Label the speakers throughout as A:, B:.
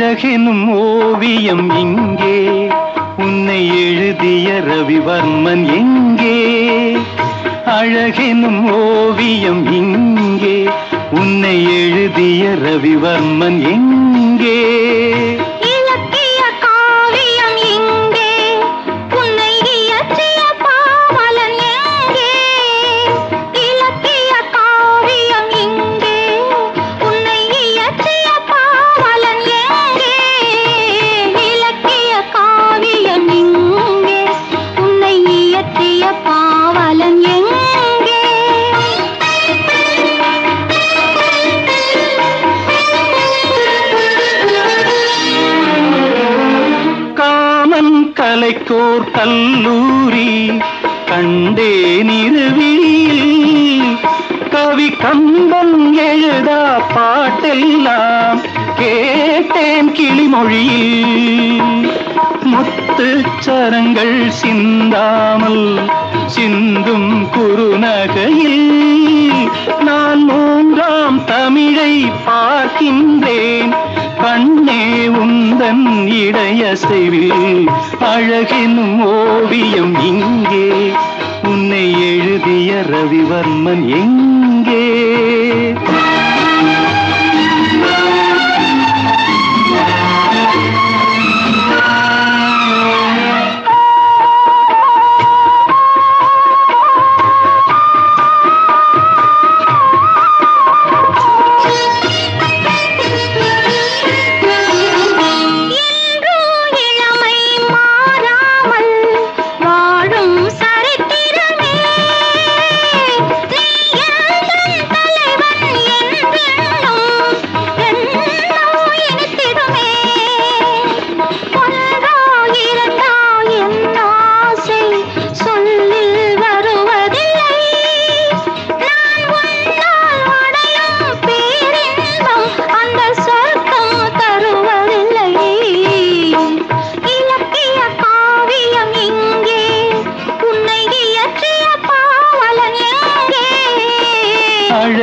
A: அழகெனும் ஓவியம் இங்கே உன்னை எழுதிய ரவிவர்மன் எங்கே அழகெனும் ஓவியம் இங்கே உன்னை எழுதிய ரவிவர்மன் எங்கே
B: இலக்கிய காவியம் இங்கே உன்னை இயற்றிய பாவலன் எங்கே இலக்கிய காவியம் இங்கே உன்னை இயற்றிய பாவலன் எங்கே இலக்கிய காவியம் இங்கே உன்னை இயற்றிய பாவலன்
A: காமன் கலைக்கோர் கல்லூரி கண்டே நிறுவியில் கவி கம்பன் எழுதா பாட்டெல்லாம் கேட்டேன் கிளிமொழியில் முத்துச்சரங்கள் சிந்தாமல் சிந்தும் குறுநகையில் நான் மூன்றாம் தமிழை பார்க்கின்றேன் கண்ணே உந்தன் இடையசைவில் அழகெனும் ஓவியம் இங்கே உன்னை எழுதிய ரவிவர்மன் எங்கே
B: என்றும் இளமை மாறாமல் வாழும் சரித்திரமே நீ எந்தன் தலைவன் என்றென்னும் எண்ணம் இனித்திடுமே ஒன்றா இரண்டா என் ஆசை சொல்லில் வருவதில்லை நான் உன்னால் அடையும் பேரின்பம் அந்த சொர்க்கம் தருவதில்லை இலக்கிய காவியம் இங்கே உன்னை இயற்றிய பாவலன் எங்கே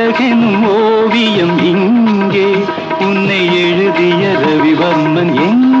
A: அழகெனும் ஓவியம் இங்கே உன்னை எழுதிய ரவிவர்மன் எங்கே